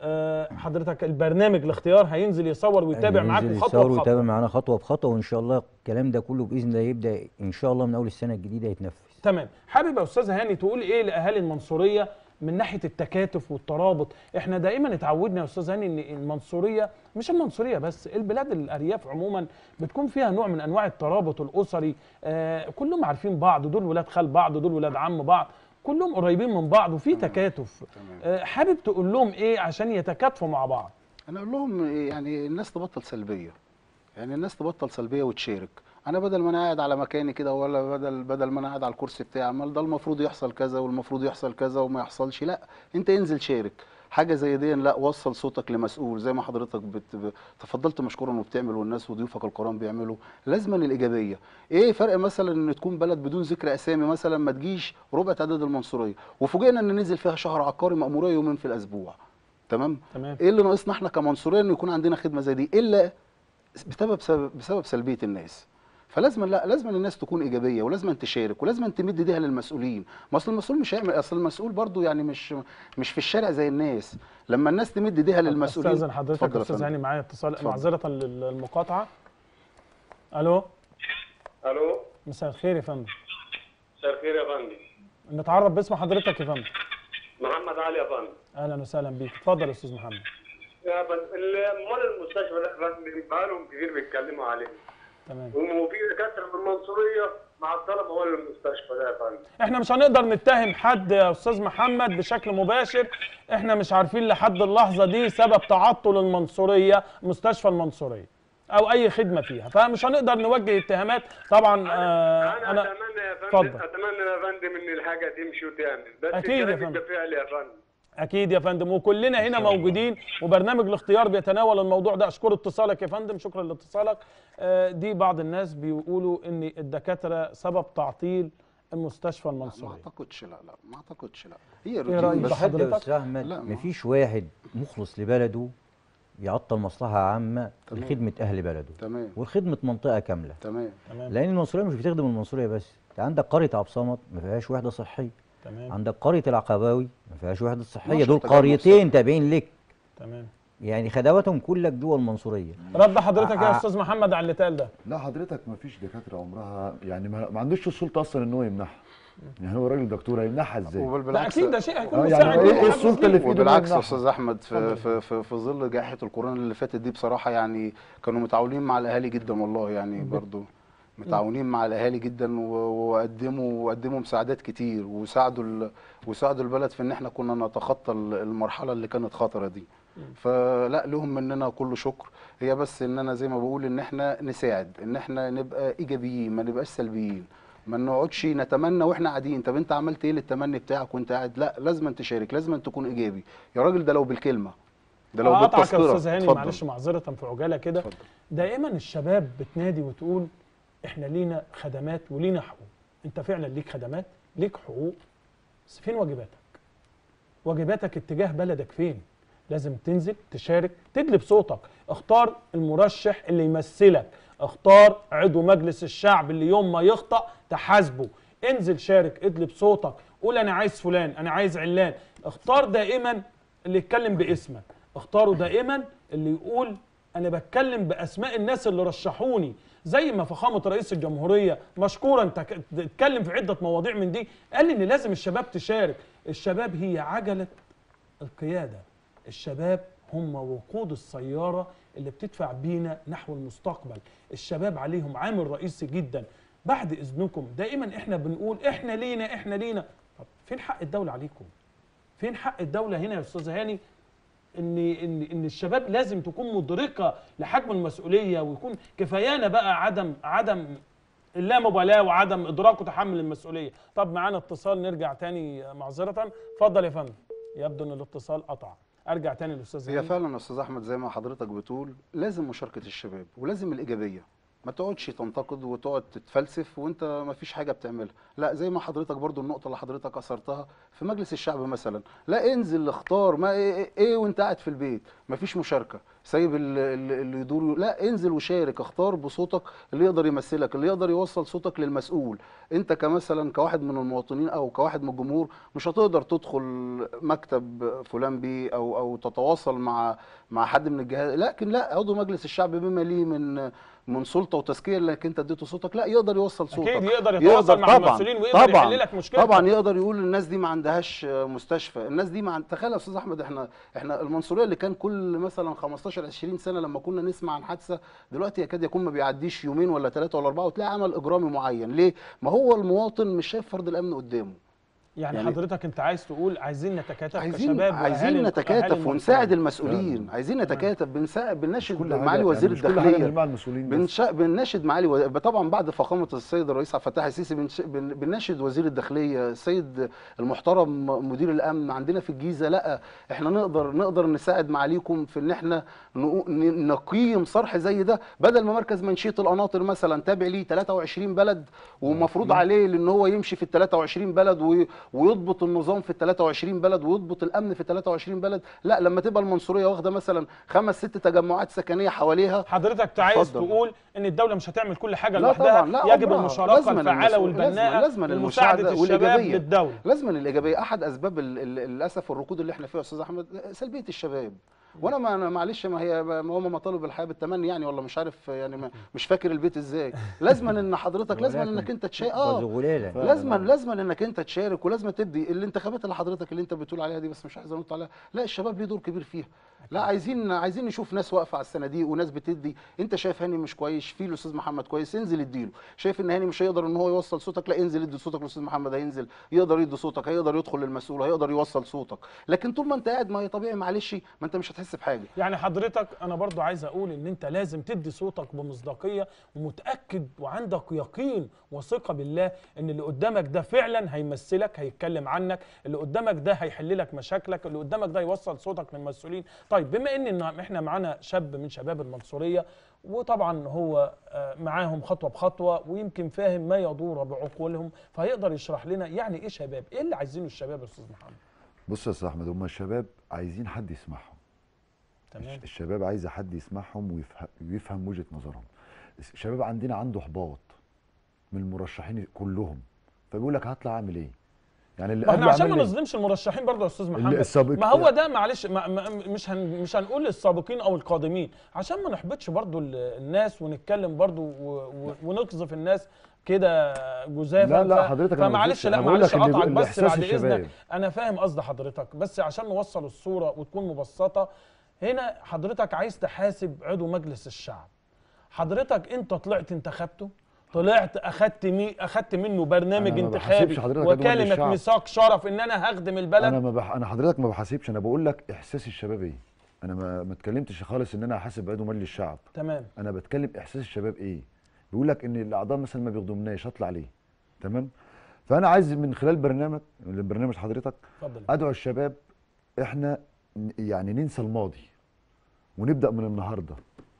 آه حضرتك البرنامج الاختيار هينزل يصور ويتابع معاكم ينزل خطوه يصور ويتابع بخطوه معانا خطوه بخطوه وان شاء الله الكلام ده كله باذن الله يبدا ان شاء الله من اول السنه الجديده يتنفذ تمام حابب يا استاذ هاني تقول ايه لاهالي المنصوريه من ناحيه التكاتف والترابط احنا دائما اتعودنا يا استاذ هاني ان المنصوريه مش المنصوريه بس البلاد الارياف عموما بتكون فيها نوع من انواع الترابط الاسري آه كلهم عارفين بعض دول ولاد خال بعض دول ولاد عم بعض كلهم قريبين من بعض وفي تكاتف تمام. آه حابب تقول لهم ايه عشان يتكاتفوا مع بعض انا اقول لهم يعني الناس تبطل سلبيه يعني الناس تبطل سلبيه وتشارك انا بدل ما انا قاعد على مكاني كده ولا بدل بدل ما انا قاعد على الكرسي بتاعي عمال ده المفروض يحصل كذا والمفروض يحصل كذا وما يحصلش لا انت انزل شارك حاجه زي دي لا وصل صوتك لمسؤول زي ما حضرتك بت... ب- تفضلت مشكورا وبتعمل والناس وضيوفك الكرام بيعملوا لازما الايجابيه ايه فرق مثلا ان تكون بلد بدون ذكر اسامي مثلا ما تجيش ربع تعداد المنصوريه وفوجئنا ان نزل فيها شهر عقاري ماموريه يومين في الاسبوع تمام تمام ايه اللي ناقصنا احنا كمنصوريه ان يكون عندنا خدمه زي دي الا بسبب بسبب, بسبب سلبيه الناس فلازم لا لازم الناس تكون ايجابيه ولازم تشارك ولازم تمد ايديها للمسؤولين ما اصل المسؤول مش هيعمل اصل المسؤول برضو يعني مش مش في الشارع زي الناس لما الناس تمد ايديها للمسؤولين استاذن حضرتك اتفضل يا يا استاذ فندم. هاني معايا اتصال اتفضل. معذره للمقاطعه الو الو مساء الخير يا فندم مساء الخير يا فندم نتعرف باسم حضرتك يا فندم محمد علي يا فندم اهلا وسهلا بيك اتفضل يا استاذ محمد يا فندم مول المستشفى ده يا فندم بقالهم كتير بيتكلموا عليه تمام وفي دكاتره في المنصوريه مع الطلبه مول المستشفى ده يا فندم احنا مش هنقدر نتهم حد يا استاذ محمد بشكل مباشر احنا مش عارفين لحد اللحظه دي سبب تعطل المنصوريه مستشفى المنصوريه او اي خدمه فيها فمش هنقدر نوجه اتهامات طبعا آه انا, انا اتمنى يا اتفضل. فندم اتمنى يا فندم ان الحاجه تمشي وتعمل بس أكيد يا الكلام فندم. ده فعل يا فندم اكيد يا فندم وكلنا هنا موجودين وبرنامج الاختيار بيتناول الموضوع ده اشكر اتصالك يا فندم شكرا لاتصالك آه، دي بعض الناس بيقولوا ان الدكاتره سبب تعطيل المستشفى ما المنصوريه اعتقدش لا لا ما اعتقدش لا هي إيه روتين رأيك بس بحضرتك؟ بحضرتك يا استاذ لا، احمد ما- مفيش واحد مخلص لبلده يعطل مصلحه عامه تمام. لخدمه اهل بلده تمام وخدمه منطقه كامله تمام تمام لان المنصوريه مش بتخدم المنصوريه بس انت عندك قريه عبد الصمد ما فيهاش وحده صحيه تمام عندك قريه العقباوي ما فيهاش وحده صحيه 12 دول تجمع قريتين صحي. تابعين لك تمام يعني خدماتهم كلها جوه المنصوريه رد حضرتك يا ع- استاذ محمد على اللي اتقال ده لا حضرتك ما فيش دكاتره عمرها يعني ما, ما عندوش السلطه اصلا ان هو يمنعها يعني هو راجل دكتور هيمنعها ازاي؟ لا وبالعكس اكيد ده شيء هيكون آه، يعني مساعد إيه- ليه إيه وحافز السلطة ليه. اللي في إيده وبالعكس يا يمنعها. استاذ احمد في في في, في ظل جائحه الكورونا اللي فاتت دي بصراحه يعني كانوا متعاونين مع الاهالي جدا والله يعني برضو متعاونين مع الاهالي جدا و- وقدموا وقدموا مساعدات كتير وساعدوا ال- وساعدوا البلد في ان احنا كنا نتخطى ال- المرحله اللي كانت خطره دي فلا لهم مننا كل شكر هي بس ان انا زي ما بقول ان احنا نساعد ان احنا نبقى ايجابيين ما نبقاش سلبيين ما نقعدش نتمنى واحنا قاعدين طب انت عملت ايه للتمني بتاعك وانت قاعد لا لازم تشارك لازم تكون ايجابي يا راجل ده لو بالكلمه ده لو هقطعك يا بالتذكره استاذ هاني اتفضل. معلش معذره في عجاله كده اتفضل. دائما الشباب بتنادي وتقول احنا لينا خدمات ولينا حقوق انت فعلا ليك خدمات ليك حقوق بس فين واجباتك واجباتك اتجاه بلدك فين لازم تنزل تشارك تدلي بصوتك اختار المرشح اللي يمثلك اختار عضو مجلس الشعب اللي يوم ما يخطأ تحاسبه انزل شارك ادلي بصوتك قول انا عايز فلان انا عايز علان اختار دائما اللي يتكلم باسمك اختاروا دائما اللي يقول انا بتكلم باسماء الناس اللي رشحوني زي ما فخامه رئيس الجمهوريه مشكورا تك- اتكلم في عده مواضيع من دي قال ان لازم الشباب تشارك الشباب هي عجله القياده الشباب هم وقود السياره اللي بتدفع بينا نحو المستقبل الشباب عليهم عامل رئيسي جدا بعد اذنكم دائما احنا بنقول احنا لينا احنا لينا طب فين حق الدوله عليكم فين حق الدوله هنا يا استاذ هاني ان ان ان الشباب لازم تكون مدركه لحجم المسؤوليه ويكون كفايانا بقى عدم عدم اللامبالاه وعدم ادراك وتحمل المسؤوليه طب معانا اتصال نرجع تاني معذره اتفضل يا فندم يبدو ان الاتصال قطع ارجع تاني للاستاذ هي هاني فعلا يا استاذ احمد زي ما حضرتك بتقول لازم مشاركه الشباب ولازم الايجابيه ما تقعدش تنتقد وتقعد تتفلسف وانت ما فيش حاجه بتعملها لا زي ما حضرتك برضو النقطه اللي حضرتك اثرتها في مجلس الشعب مثلا لا انزل اختار ما ايه, إيه, إيه وانت قاعد في البيت ما فيش مشاركه سايب ال- ال- اللي يدور لا انزل وشارك اختار بصوتك اللي يقدر يمثلك اللي يقدر يوصل صوتك للمسؤول انت كمثلا كواحد من المواطنين او كواحد من الجمهور مش هتقدر تدخل مكتب فلان بيه او او تتواصل مع مع حد من الجهات لكن لا عضو مجلس الشعب بما ليه من من سلطه وتزكيه انك انت اديته صوتك لا يقدر يوصل صوتك اكيد يقدر يتواصل مع المسؤولين ويقدر يحل لك مشكلتك طبعا يقدر يقول الناس دي ما عندهاش مستشفى الناس دي ما عند... تخيل يا استاذ احمد احنا احنا المنصوريه اللي كان كل مثلا 15 20 سنه لما كنا نسمع عن حادثه دلوقتي يكاد يكون ما بيعديش يومين ولا ثلاثه ولا اربعه وتلاقي عمل اجرامي معين ليه ما هو المواطن مش شايف فرد الامن قدامه يعني, يعني- حضرتك انت عايز تقول عايزين نتكاتف عايزين كشباب عايزين وأهالي- أهالي نتكاتف ونساعد المنصورة. المسؤولين عايزين نتكاتف بنساعد بنناشد كل حاجه معالي يعني وزير مش كل حاجه الداخليه نلمع المسؤولين بس. بنشا... بنناشد معالي و... طبعا بعد فخامه السيد الرئيس عبد الفتاح السيسي بنش... بن... بنناشد وزير الداخليه السيد المحترم مدير الامن عندنا في الجيزه لا احنا نقدر نقدر نساعد معاليكم في ان احنا ن... ن- نقيم صرح زي ده بدل ما مركز منشيه القناطر مثلا تابع ليه 23 بلد ومفروض عليه ان هو يمشي في ال 23 بلد و... ويضبط النظام في ال 23 بلد ويضبط الامن في ال 23 بلد لا لما تبقى المنصوريه واخده مثلا خمس ست تجمعات سكنيه حواليها حضرتك عايز اتفضل. تقول ان الدوله مش هتعمل كل حاجه لا لوحدها طبعا لا يجب عمرها. المشاركه لازماً الفعاله المسؤول- والبناءه لازماً- لازماً لمساعده المساعدة الشباب والإيجابية. للدوله لازما الايجابيه احد اسباب ال- ال- للاسف الركود اللي احنا فيه يا استاذ احمد سلبيه الشباب وانا ما أنا معلش ما هي ما هم مطالب الحياه بالتمني يعني ولا مش عارف يعني ما مش فاكر البيت ازاي لازما ان حضرتك لازما ولكن انك انت تشارك اه وزغلالة فعلاً. لازما لازما انك انت تشارك ولازم تبدي الانتخابات اللي حضرتك اللي انت بتقول عليها دي بس مش عايز انط عليها لا الشباب ليه دور كبير فيها لا عايزين عايزين نشوف ناس واقفه على الصناديق وناس بتدي انت شايف هاني مش كويس في الاستاذ محمد كويس انزل اديله شايف ان هاني مش هيقدر ان هو يوصل صوتك لا انزل ادي صوتك للاستاذ محمد هينزل يقدر يدي صوتك هيقدر يدخل للمسؤول هيقدر يوصل صوتك لكن طول ما انت قاعد ما هي طبيعي معلش ما انت مش هتحس بحاجه يعني حضرتك انا برضو عايز اقول ان انت لازم تدي صوتك بمصداقيه ومتاكد وعندك يقين وثقه بالله ان اللي قدامك ده فعلا هيمثلك هيتكلم عنك اللي قدامك ده هيحل لك مشاكلك اللي قدامك ده يوصل صوتك للمسؤولين طيب بما ان إن احنا معانا شاب من شباب المنصوريه وطبعا هو آه، معاهم خطوه بخطوه ويمكن فاهم ما يدور بعقولهم فهيقدر يشرح لنا يعني ايه شباب ايه اللي عايزينه الشباب يا استاذ محمد بص يا استاذ احمد هم الشباب عايزين حد يسمعهم تمام الشباب عايزه حد يسمعهم ويفهم, ويفهم وجهه نظرهم الشباب عندنا عنده احباط من المرشحين كلهم فبيقول لك هطلع اعمل ايه يعني اللي ما احنا قبله عشان ما عمل لي- نظلمش المرشحين برضه يا استاذ محمد السابق- ما هو ده معلش ما ما مش هن مش هنقول السابقين او القادمين عشان ما نحبطش برضه ال- الناس ونتكلم برضه و- و- ونقذف الناس كده جزافا لا لا ف- حضرتك أنا ما فمعلش قلتش، لا أنا بقول معلش لك إن اقطعك بس الإحساس بعد الشباب. اذنك انا فاهم قصد حضرتك بس عشان نوصل الصوره وتكون مبسطه هنا حضرتك عايز تحاسب عضو مجلس الشعب حضرتك انت طلعت انتخبته طلعت اخدت مي اخدت منه برنامج أنا ما انتخابي بحاسبش حضرتك عضو مجلس وكلمه الشعب. ميثاق شرف ان انا هخدم البلد انا ما بح... انا حضرتك ما بحاسبش انا بقول لك احساس الشباب ايه انا ما ما اتكلمتش خالص ان انا احاسب عضو مجلس الشعب تمام انا بتكلم احساس الشباب ايه بيقول لك ان الاعضاء مثلا ما بيخدمناش اطلع ليه تمام فانا عايز من خلال برنامج من برنامج حضرتك اتفضل ادعو الشباب احنا ن- يعني ننسى الماضي ونبدا من النهارده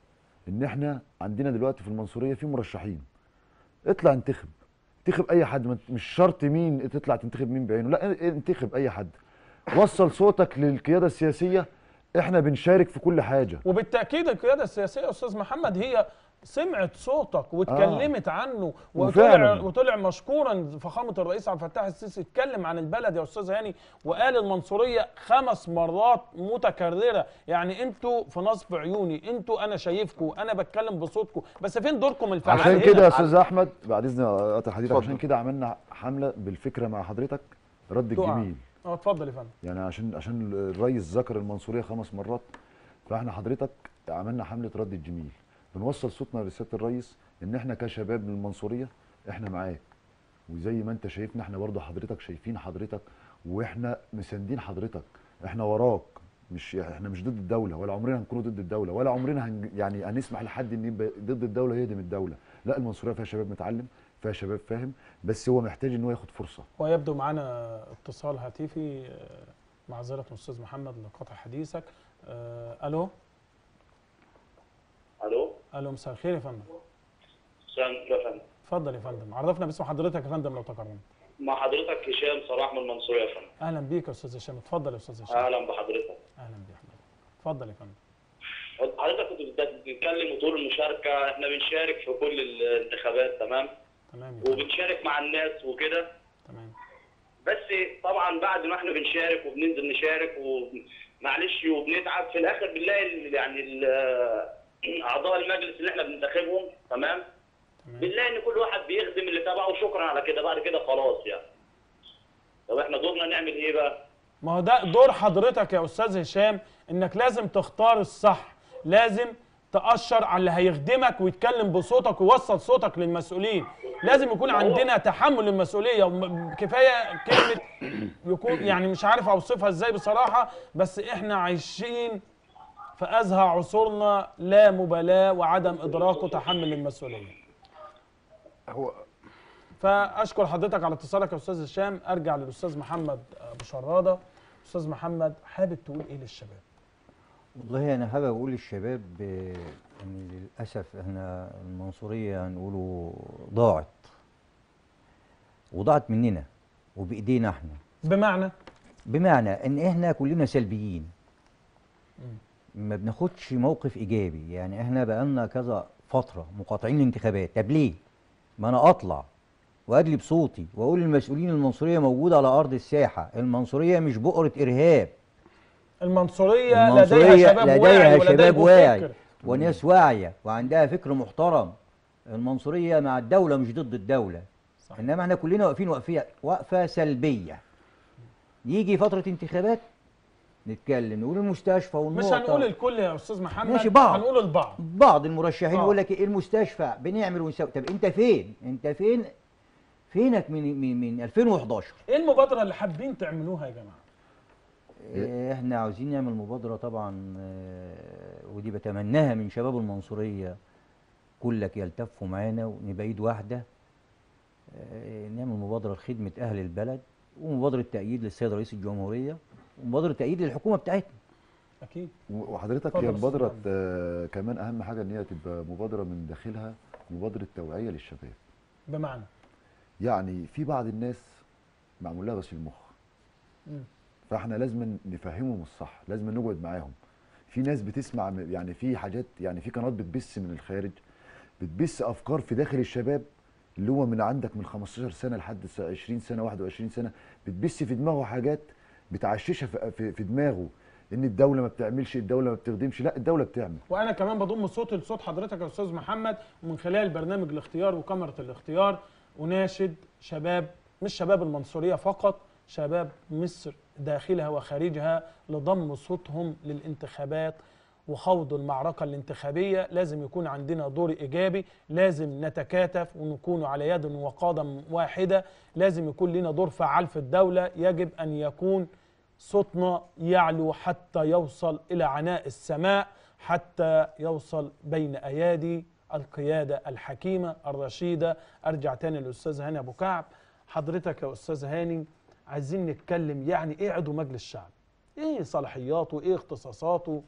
ان احنا عندنا دلوقتي في المنصوريه في مرشحين اطلع انتخب انتخب اي حد ما انت- مش شرط مين تطلع تنتخب مين بعينه لا ان- انتخب اي حد وصل صوتك للقياده السياسيه احنا بنشارك في كل حاجه وبالتاكيد القياده السياسيه يا استاذ محمد هي سمعت صوتك واتكلمت عنه وطلع وفعلاً. وطلع مشكورا فخامه الرئيس عبد الفتاح السيسي اتكلم عن البلد يا استاذ هاني وقال المنصوريه خمس مرات متكرره يعني انتوا في نصب عيوني انتوا انا شايفكم انا بتكلم بصوتكم بس فين دوركم الفعال عشان هنا؟ كده يا استاذ احمد بعد اذن قطع حضرتك اتفضل. عشان كده عملنا حمله بالفكره مع حضرتك رد تقع. الجميل اه اتفضل يا فندم يعني عشان عشان الرئيس ذكر المنصوريه خمس مرات فاحنا حضرتك عملنا حمله رد الجميل بنوصل صوتنا لسياده الرئيس ان احنا كشباب من المنصوريه احنا معاك وزي ما انت شايفنا احنا برضه حضرتك شايفين حضرتك واحنا مساندين حضرتك احنا وراك مش احنا مش ضد الدوله ولا عمرنا هنكون ضد الدوله ولا عمرنا هن يعني هنسمح لحد ان يبقى ضد الدوله يهدم الدوله لا المنصوريه فيها شباب متعلم فيها شباب فاهم بس هو محتاج ان هو ياخد فرصه ويبدو معنا اتصال هاتفي آه، معذره استاذ محمد لقطع حديثك آه، الو الو الو مساء الخير يا فندم مساء الخير يا فندم اتفضل يا فندم عرفنا باسم حضرتك يا فندم لو تكرمت مع حضرتك هشام صلاح من المنصوريه يا فندم اهلا بيك يا استاذ هشام اتفضل يا استاذ هشام اهلا بحضرتك اهلا بيك حضرتك اتفضل يا فندم حضرتك كنت بتتكلم وتقول المشاركه احنا بنشارك في كل الانتخابات تمام تمام يا فندم وبنشارك مع الناس وكده تمام بس طبعا بعد ما احنا بنشارك وبننزل نشارك ومعلش وبنتعب في الاخر بنلاقي ال- يعني ال- اعضاء المجلس اللي احنا بننتخبهم تمام تمام بنلاقي ان كل واحد بيخدم اللي تبعه وشكرا على كده بعد كده خلاص يعني طب احنا دورنا نعمل ايه بقى؟ ما هو ده دور حضرتك يا استاذ هشام انك لازم تختار الصح لازم تأشر على اللي هيخدمك ويتكلم بصوتك ويوصل صوتك للمسؤولين لازم يكون عندنا تحمل المسؤوليه وم- كفايه كلمه يكون يعني مش عارف اوصفها ازاي بصراحه بس احنا عايشين في ازهى عصورنا لا مبالاه وعدم ادراك وتحمل المسؤوليه هو فاشكر حضرتك على اتصالك يا استاذ هشام ارجع للاستاذ محمد ابو شراده استاذ محمد حابب تقول ايه للشباب والله انا حابب اقول للشباب آه، ان للاسف احنا المنصوريه هنقوله ضاعت وضاعت مننا وبايدينا احنا بمعنى بمعنى ان احنا كلنا سلبيين ما بناخدش موقف ايجابي يعني احنا بقالنا كذا فتره مقاطعين الانتخابات طب ليه ما انا اطلع وادلي بصوتي واقول للمسؤولين المنصوريه موجوده على ارض الساحه المنصوريه مش بؤره ارهاب المنصوريه, لديها المنصوريه شباب واعي لديها ولديه شباب واعي فكر وناس واعيه وعندها فكر محترم المنصوريه مع الدوله مش ضد الدوله صح. انما احنا كلنا واقفين وقفيه وقفه سلبيه يجي فتره انتخابات نتكلم نقول المستشفى مش والنقطه هنقول الكل يا استاذ محمد ماشي بعض. هنقول البعض بعض المرشحين آه. يقول لك إيه المستشفى بنعمل ونسوي طب انت فين انت فين فينك من من من 2011 ايه المبادره اللي حابين تعملوها يا جماعه إيه، احنا عاوزين نعمل مبادرة طبعا آه، ودي بتمناها من شباب المنصورية كلك يلتفوا معانا ونبقى ايد واحدة آه، نعمل مبادرة لخدمة أهل البلد ومبادرة تأييد للسيد رئيس الجمهورية ومبادرة تأييد للحكومة بتاعتنا اكيد وحضرتك اتفضل هي يا أستاذ مبادره محمد. آه، كمان اهم حاجه ان هي تبقى مبادره من داخلها مبادره توعيه للشباب بمعنى يعني في بعض الناس معمول لها غسيل مخ مم. فاحنا لازم نفهمهم الصح لازم نقعد معاهم في ناس بتسمع م- يعني في حاجات يعني في قنوات بتبث من الخارج بتبث افكار في داخل الشباب اللي هو من عندك من 15 سنه لحد س- 20 سنه 21 سنه بتبث في دماغه حاجات بتعششها في, في, في دماغه ان الدوله ما بتعملش الدوله ما بتخدمش لا الدوله بتعمل وانا كمان بضم صوتي لصوت حضرتك يا استاذ محمد ومن خلال برنامج الاختيار وكاميرا الاختيار اناشد شباب مش شباب المنصوريه فقط شباب مصر داخلها وخارجها لضم صوتهم للانتخابات وخوض المعركة الانتخابية لازم يكون عندنا دور إيجابي لازم نتكاتف ونكون على يد وقادم واحدة لازم يكون لنا دور فعال في الدولة يجب أن يكون صوتنا يعلو حتى يوصل إلى عناء السماء حتى يوصل بين أيادي القيادة الحكيمة الرشيدة أرجع تاني للأستاذ هاني أبو كعب حضرتك يا أستاذ هاني عايزين نتكلم يعني إيه عضو مجلس الشعب إيه صلاحياته إيه اختصاصاته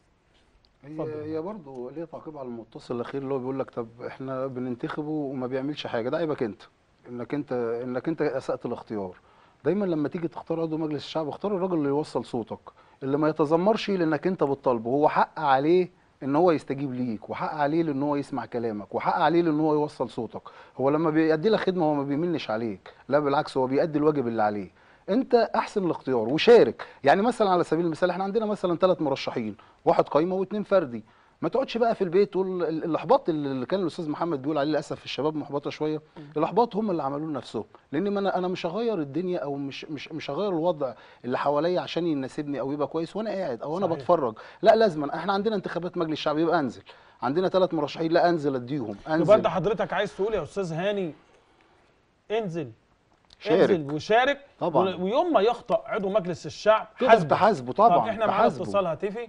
اتفضل. هي هي برضه ليه تعقيب على المتصل الاخير اللي هو بيقول لك طب احنا بننتخبه وما بيعملش حاجه ده عيبك انت انك انت انك انت اسات الاختيار دايما لما تيجي تختار عضو مجلس الشعب اختار الراجل اللي يوصل صوتك اللي ما يتذمرش لانك انت بتطالبه هو حق عليه ان هو يستجيب ليك وحق عليه ان هو يسمع كلامك وحق عليه ان هو يوصل صوتك هو لما بيأدي لك خدمه هو ما بيمنش عليك لا بالعكس هو بيأدي الواجب اللي عليه انت احسن الاختيار وشارك يعني مثلا على سبيل المثال احنا عندنا مثلا ثلاث مرشحين واحد قايمه واثنين فردي ما تقعدش بقى في البيت تقول ال- الاحباط اللي كان الاستاذ محمد بيقول عليه للاسف الشباب محبطه شويه الاحباط هم اللي عملوه لنفسهم لان ما انا انا مش هغير الدنيا او مش مش مش هغير الوضع اللي حواليا عشان يناسبني او يبقى كويس وانا قاعد او انا صحيح. بتفرج لا لازما احنا عندنا انتخابات مجلس الشعب يبقى انزل عندنا ثلاث مرشحين لا انزل اديهم يبقى انزل انت حضرتك عايز تقول يا استاذ هاني انزل شارك. انزل وشارك طبعاً. و- ويوم ما يخطأ عضو مجلس الشعب تقدر حاسبه تحاسبه طب طبعا احنا معانا تحاسبه. اتصال هاتفي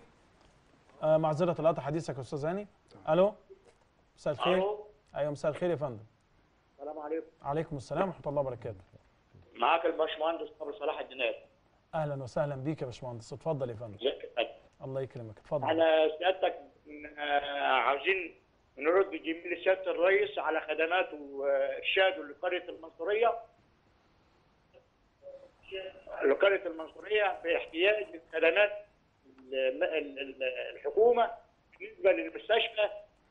آه معذره القطع حديثك يا استاذ هاني الو مساء الخير الو ايوه مساء الخير يا فندم السلام عليكم عليكم السلام ورحمه الله وبركاته معاك الباشمهندس ابو صلاح الدينار اهلا وسهلا بيك يا باشمهندس اتفضل يا فندم ازيك يا فندم؟ الله يكرمك اتفضل انا سيادتك آه، عاوزين نرد جميل سياده الرئيس على خدماته آه، ارشاده لقريه المنصوريه لقريه المنصوريه باحتياج الخدمات الم- ال- ال- الحكومه بالنسبه للمستشفى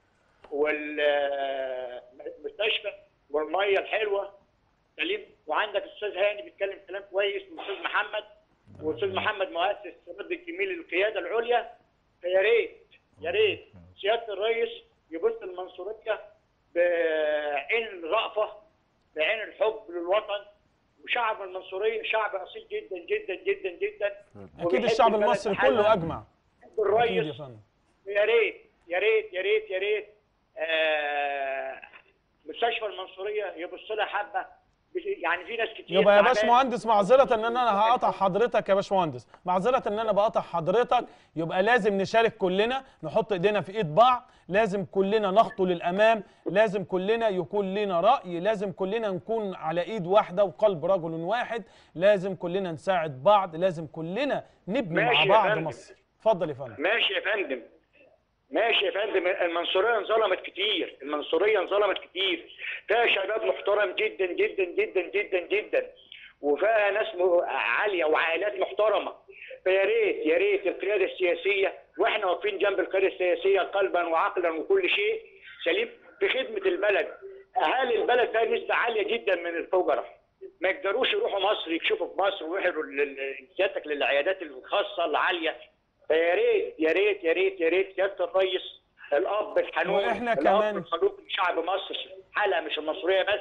والمستشفى والميه الحلوه سليم وعندك الاستاذ هاني بيتكلم كلام كويس والاستاذ محمد والاستاذ محمد مؤسس رد الجميل للقياده العليا فيا ريت يا ريت سياده الرئيس يبص المنصوريه بعين الرأفه بعين الحب للوطن وشعب المنصوريه شعب اصيل جدا جدا جدا جدا اكيد وبيحب الشعب البلد المصري بحالها. كله اجمع بيحب اكيد يا الرئيس فندم يا ريت يا ريت يا ريت يا ريت آه مستشفى المنصوريه يبص لها حبه بش- يعني في ناس كتير يبقى يا تعبانة. باشمهندس معذرة ان انا هقطع حضرتك يا باشمهندس معذرة ان انا بقطع حضرتك يبقى لازم نشارك كلنا نحط ايدينا في ايد بعض لازم كلنا نخطو للامام لازم كلنا يكون لنا رأي لازم كلنا نكون على ايد واحدة وقلب رجل واحد لازم كلنا نساعد بعض لازم كلنا نبني مع ماشي يا بعض فندم. مصر اتفضل يا فندم ماشي يا فندم ماشي يا فندم المنصوريه انظلمت كتير المنصوريه انظلمت كتير فيها شباب محترم جدا جدا جدا جدا جدا وفيها ناس م- عاليه وعائلات محترمه فيا ريت يا ريت القياده السياسيه واحنا واقفين جنب القياده السياسيه قلبا وعقلا وكل شيء سليم في خدمه البلد اهالي البلد فيها نسبه عاليه جدا من الفجراء ما يقدروش يروحوا مصر يكشفوا في مصر ويروحوا لل- سيادتك للعيادات الخاصه العاليه فيا ريت يا ريت يا ريت يا ريت سياده الرئيس الاب الحنون وإحنا الاب كمان- الخلوق لشعب مصر حلقه مش المنصوريه بس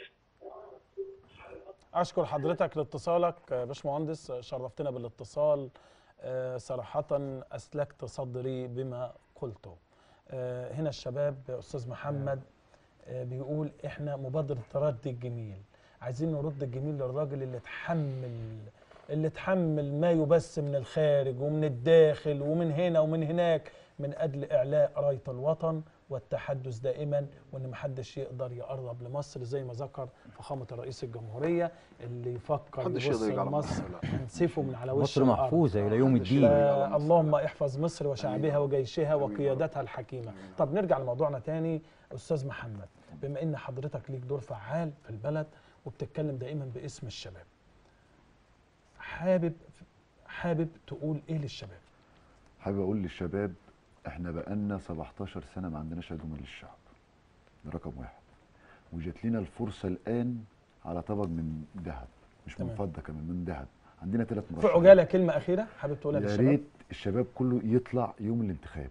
اشكر حضرتك لاتصالك يا باشمهندس شرفتنا بالاتصال آه، صراحة أسلكت صدري بما قلته آه، هنا الشباب يا أستاذ محمد آه، بيقول إحنا مبادرة رد الجميل عايزين نرد الجميل للراجل اللي اتحمل اللي اتحمل ما يبث من الخارج ومن الداخل ومن هنا ومن هناك من أجل إعلاء راية الوطن والتحدث دائما وان محدش يقدر يقرب لمصر زي ما ذكر فخامه الرئيس الجمهوريه اللي يفكر محدش يبص يقدر يجي على لمصر مصر، لا. هنسفه من على وش مصر الأرض. محفوظه الى يوم محدش الدين يقدر. آه، اللهم احفظ مصر وشعبها وجيشها وقيادتها الحكيمه طب نرجع لموضوعنا تاني استاذ محمد بما ان حضرتك ليك دور فعال في البلد وبتتكلم دائما باسم الشباب حابب حابب تقول ايه للشباب حابب اقول للشباب احنا بقالنا 17 سنه ما عندناش عضو مجلس الشعب ده رقم واحد وجات لنا الفرصه الان على طبق من ذهب مش من تمام. فضه كمان من ذهب عندنا ثلاث في مرشحين عجاله كلمه اخيره حابب تقولها يا للشباب ريت الشباب كله يطلع يوم الانتخاب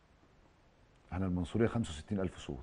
احنا المنصوريه 65000 صوت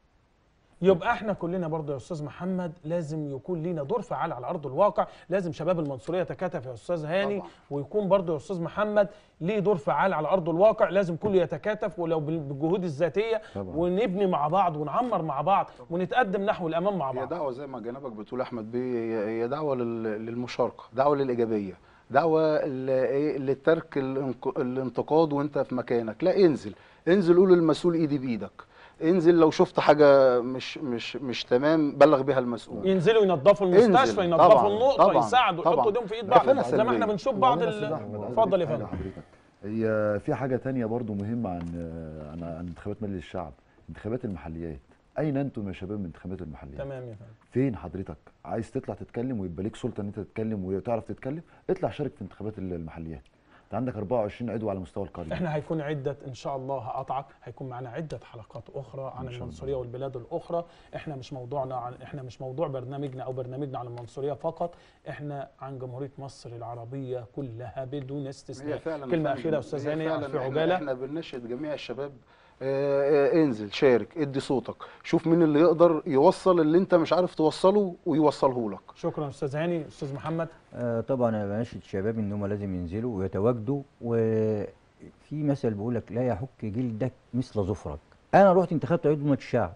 يبقى احنا كلنا برضه يا استاذ محمد لازم يكون لينا دور فعال على ارض الواقع لازم شباب المنصوريه يتكاتف يا استاذ هاني طبعا. ويكون برضه يا استاذ محمد ليه دور فعال على ارض الواقع لازم كله يتكاتف ولو بال- بالجهود الذاتيه طبعا. ونبني مع بعض ونعمر مع بعض ونتقدم نحو الامام مع هي بعض دعوه زي ما جنابك بتقول يا احمد بيه هي هي دعوه لل- للمشاركه دعوه للايجابيه دعوه ل- إيه؟ للترك الانق- الانتقاد وانت في مكانك لا انزل انزل قول للمسؤول ايدي بايدك انزل لو شفت حاجه مش مش مش تمام بلغ بيها المسؤول ينزلوا ينظفوا انزل. المستشفى طبعا، ينظفوا النقطه طبعا، يساعدوا طبعا. يحطوا ايديهم في ايد ده بعض فعلا زي ما احنا سلبية. بنشوف بعض وبعدين يا ال- أستاذ أحمد، عايز اتفضل يا أضيف فندم حاجة حضرتك هي في حاجه تانية برضو مهمه عن عن عن انتخابات مجلس الشعب انتخابات المحليات اين انتم يا شباب من انتخابات المحليات تمام يا فندم فين حضرتك عايز تطلع تتكلم ويبقى ليك سلطه ان انت تتكلم وتعرف تتكلم اطلع شارك في انتخابات المحليات انت عندك 24 عضو على مستوى القريه احنا هيكون عده ان شاء الله هقطعك هيكون معانا عده حلقات اخرى عن إن شاء المنصوريه والبلاد الاخرى احنا مش موضوعنا عن احنا مش موضوع برنامجنا او برنامجنا عن المنصوريه فقط احنا عن جمهوريه مصر العربيه كلها بدون استثناء هي فعلا كلمه يا اخيره يا فندم، استاذ هي هاني فعلا في إحنا- عجاله احنا بنناشد جميع الشباب آه، آه، انزل شارك ادي صوتك شوف مين اللي يقدر يوصل اللي انت مش عارف توصله ويوصله لك شكرا استاذ هاني استاذ محمد آه، طبعا انا بناشد الشباب ان هم لازم ينزلوا ويتواجدوا وفي مثل بيقول لك لا يحك جلدك مثل ظفرك انا رحت انتخبت عضو مجلس الشعب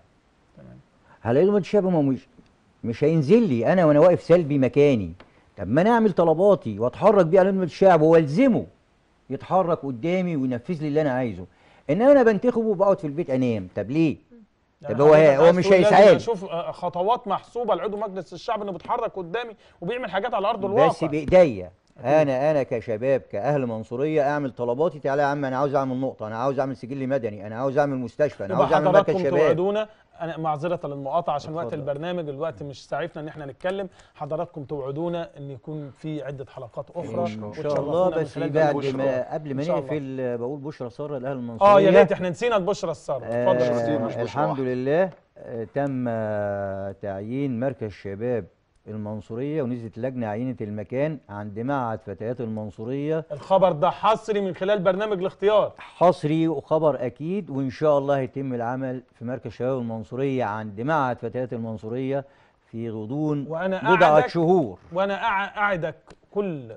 هلاقي عضو مجلس الشعب ما هو مش مش هينزل لي انا وانا واقف سلبي مكاني طب ما انا اعمل طلباتي واتحرك بيه على عضو مجلس الشعب والزمه يتحرك قدامي وينفذ لي اللي انا عايزه انما انا بنتخبه وبقعد في البيت انام طب ليه يعني طب هو حضرتك هو عايز مش تقول لازم هيساعدني. اشوف آه، خطوات محسوبه لعضو مجلس الشعب انه بيتحرك قدامي وبيعمل حاجات على ارض الواقع بس بايديا انا انا كشباب كاهل منصوريه اعمل طلباتي تعالى يا عم انا عاوز اعمل نقطه انا عاوز اعمل سجل مدني انا عاوز اعمل مستشفى انا يبقى عاوز اعمل مركز حضراتكم شباب توعدونا انا معذره للمقاطعه عشان وقت اتفضل. البرنامج الوقت مش سعفنا ان احنا نتكلم حضراتكم توعدونا ان يكون في عده حلقات اخرى ان شاء وتشرفونا الله من بس خلال بعد برنامج ما بشرى. قبل ما إن شاء الله. نقفل بقول بشرى ساره لاهل المنصوريه اه يا ريت احنا نسينا البشرى الساره اتفضل يا آه أستاذ. مش بشرى الحمد واحدة. لله آه تم آه تعيين مركز شباب المنصوريه ونزلت لجنه عينت المكان عند معهد فتيات المنصوريه الخبر ده حصري من خلال برنامج الاختيار حصري وخبر اكيد وان شاء الله هيتم العمل في مركز شباب المنصوريه عند معهد فتيات المنصوريه في غضون وأنا بضعه أعدك- شهور وانا أع- اعدك كل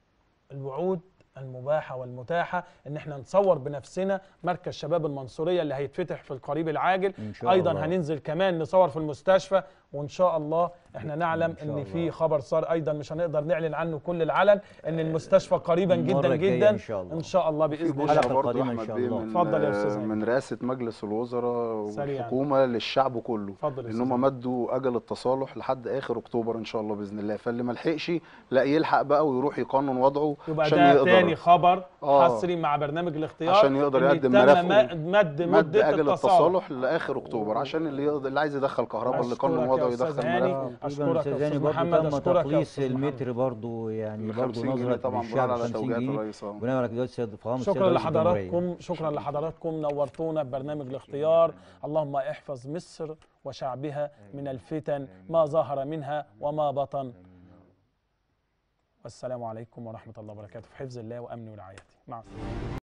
الوعود المباحه والمتاحه ان احنا نصور بنفسنا مركز شباب المنصوريه اللي هيتفتح في القريب العاجل إن شاء ايضا الله. هننزل كمان نصور في المستشفى وان شاء الله احنا نعلم إن شاء ان في الله. خبر صار ايضا مش هنقدر نعلن عنه كل العلن ان المستشفى قريبا المرة جدا الجاية جدا إن شاء الله. ان شاء الله في باذن الله الحلقة بشرى برضه القادمة إن احمد شاء بيه الله. من اتفضل يا أستاذ هاني. من رئاسه مجلس الوزراء سريعاً. والحكومه للشعب كله اتفضل يا ان أستاذ هم مدوا اجل التصالح لحد اخر اكتوبر ان شاء الله باذن الله فاللي ما لحقش لا يلحق بقى ويروح يقنن وضعه يبقى عشان ده يقدر تاني خبر آه. حصري مع برنامج الاختيار عشان يقدر إن يقدم يتم ملفه م- مد مد مده اجل التصالح التصالح لاخر اكتوبر عشان اللي يقدر اللي عايز يدخل كهرباء اللي قانون أشكرك يا وضعه أستاذ يدخل هاني. ملف أشكرك يا أستاذ أستاذ برضه محمد، تم أشكرك يا تقليص أستاذ محمد. المتر برضه يعني ب برضه 50 جنيه نظرة طبعا للشعب بناء على 50 توجيهات جنيه الرئيس اه بناء على توجيهات السيد فخامة السيد شكرا رئيس الجمهورية. لحضراتكم شكرا لحضراتكم نورتونا ببرنامج الاختيار اللهم احفظ مصر وشعبها من الفتن ما ظهر منها وما بطن والسلام عليكم ورحمة الله وبركاته في حفظ الله وأمنه ورعايته مع السلامة